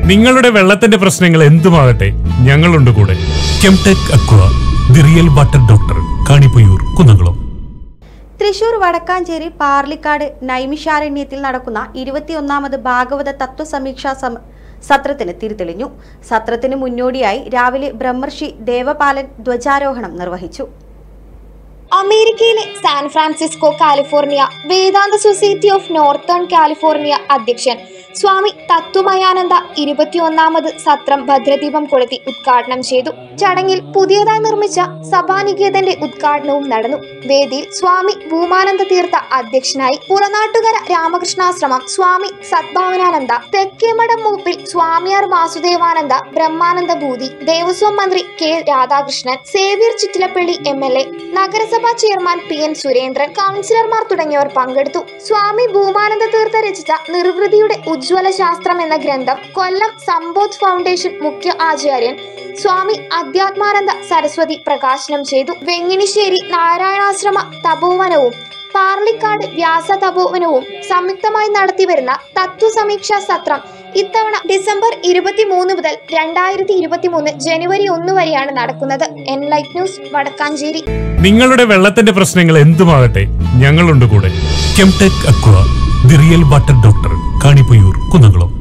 നിങ്ങളുടെ വെള്ളത്തിന്റെ പ്രശ്നങ്ങൾ എന്തുമാകട്ടെ ഞങ്ങളുണ്ട് കൂടെ Kemtech aqua the real water doctor Kanippayyur Kunnamkulam Thrissur Vadakkanchery Parlikad നൈമിഷാരണ്യത്തിൽ നടക്കുന്ന ഇരുപത്തിയൊന്നാമത് ഭാഗവത തത്വസമീക്ഷാ സമ സത്രത്തിന് തിരിതെളിഞ്ഞു സത്രത്തിന് മുന്നോടിയായി രാവിലെ ബ്രഹ്മർഷി ദേവപാലൻ ധ്വജാരോഹണം നിർവഹിച്ചു അമേരിക്കയിലെ San Francisco California Vedanta society of northern California അധ്യക്ഷൻ സ്വാമി തത്വമയാനന്ദ ഇരുപത്തിയൊന്നാമത് സത്രം ഭദ്രദീപം കൊളുത്തി ഉദ്ഘാടനം ചെയ്തു ചടങ്ങിൽ പുതിയതായി നിർമ്മിച്ച സഭാനികേതന്റെ ഉദ്ഘാടനവും നടന്നു വേദിയിൽ സ്വാമി ഭൂമാനന്ദ തീർത്ഥ അധ്യക്ഷനായി പുറനാട്ടുകര രാമകൃഷ്ണാശ്രമം സ്വാമി സദ്ഭാവനാനന്ദ തെക്കേമഠം മൂപ്പിൽ സ്വാമിയാർ വാസുദേവാനന്ദ ബ്രഹ്മാനന്ദ ഭൂതി ദേവസ്വം മന്ത്രി K Radhakrishnan Xavier Chittilappilly M L A നഗരസഭാ ചെയർമാൻ പി എൻ സുരേന്ദ്രൻ കൗൺസിലർമാർ തുടങ്ങിയവർ പങ്കെടുത്തു സ്വാമി ഭൂമാനന്ദ തീർത്ഥ രചിച്ച നിർവൃതിയുടെ ഉജ്ജ്വല ശാസ്ത്രം എന്ന ഗ്രന്ഥം കൊല്ലം സമ്പോധ് ഫൗണ്ടേഷൻ മുഖ്യ ആചാര്യൻ സ്വാമി അധ്യാത്മാനന്ദ സരസ്വതി പ്രകാശനം ചെയ്തു വെങ്ങിനിശ്ശേരി നാരായണാശ്രമ തപോവനവും പാർലിക്കാട് വ്യാസ തപോവനവും സംയുക്തമായി നടത്തിവരുന്ന തത്വസമീക്ഷാ സത്രം ഇത്തവണ ഡിസംബർ ഇരുപത്തിമൂന്ന് മുതൽ രണ്ടായിരത്തി ഇരുപത്തിമൂന്ന് ജനുവരി ഒന്ന് വരെയാണ് നടക്കുന്നത് എൻലൈറ്റ് ന്യൂസ് വടക്കാഞ്ചേരി നിങ്ങളുടെ വെള്ളത്തിന്റെ പ്രശ്നങ്ങൾ എന്തുമാകട്ടെ ഞങ്ങളുണ്ട് കൂടെ Kemtech aqua the real water doctor Kanippayyur Kunnamkulam